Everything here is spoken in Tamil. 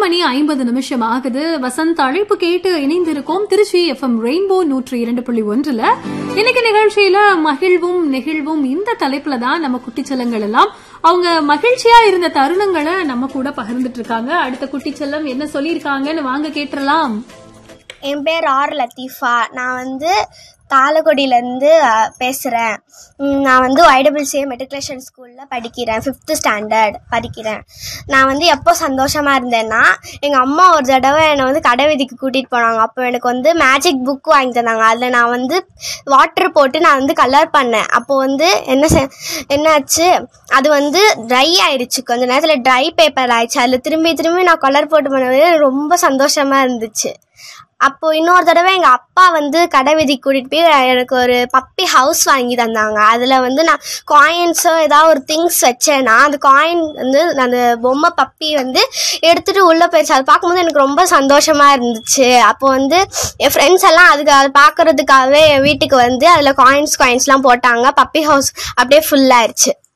மணி ஐம்பது நிமிஷம் ஆகுது வசந்த் அழைப்பு கேட்டு இணைந்திருக்கோம் திருச்சி எஃப்எம் ரெயின்போ நூற்றி இரண்டு புள்ளி ஒன்றுல இன்னைக்கு நிகழ்ச்சியில மகிழ்வும் நெகிழ்வும் இந்த தலைப்புல தான் நம்ம குட்டிச்செல்லங்கள் எல்லாம் அவங்க மகிழ்ச்சியா இருந்த தருணங்களை நம்ம கூட பகிர்ந்துட்டு இருக்காங்க அடுத்த குட்டிச்செல்லம் என்ன சொல்லியிருக்காங்கன்னு வாங்க கேட்டுறலாம் என் பேர் ஆர் லத்தீஃபா நான் வந்து தாளக்குடியிலேருந்து பேசுகிறேன் நான் வந்து ஒய்டபிள்சிஏ மெட்ரிகுலேஷன் ஸ்கூலில் படிக்கிறேன் ஃபிஃப்த்து ஸ்டாண்டர்ட் படிக்கிறேன் நான் வந்து எப்போ சந்தோஷமாக இருந்தேன்னா எங்கள் அம்மா ஒரு தடவை என்னை வந்து கடை வீதிக்கு கூட்டிகிட்டு போனாங்க அப்போ எனக்கு வந்து மேஜிக் புக் வாங்கி தந்தாங்க அதில் நான் வந்து வாட்டர் போட்டு நான் வந்து கலர் பண்ணேன் அப்போது வந்து என்ன செ- என்னாச்சு அது வந்து ட்ரை ஆயிடுச்சு கொஞ்ச நேரத்தில் ட்ரை பேப்பர் ஆயிடுச்சு அதில் திரும்பி திரும்பி நான் கலர் போட்டு பண்ணவே ரொம்ப சந்தோஷமாக இருந்துச்சு அப்போ இன்னொரு தடவை எங்கள் அப்பா வந்து கடை வீதிக்கு கூட்டிகிட்டு போய் எனக்கு ஒரு பப்பி ஹவுஸ் வாங்கி தந்தாங்க அதில் வந்து நான் காயின்ஸோ ஏதாவது ஒரு திங்ஸ் வச்சேன்னா அந்த காயின் வந்து அந்த பொம்மை பப்பி வந்து எடுத்துகிட்டு உள்ளே போயிடுச்சு அதை பார்க்கும்போது எனக்கு ரொம்ப சந்தோஷமாக இருந்துச்சு அப்போ வந்து என் ஃப்ரெண்ட்ஸ் எல்லாம் அதுக்கு அதை பார்க்கறதுக்காகவே என் வீட்டுக்கு வந்து அதில் காயின்ஸ் காயின்ஸ்லாம் போட்டாங்க பப்பி ஹவுஸ் அப்படியே ஃபுல்லாயிருச்சு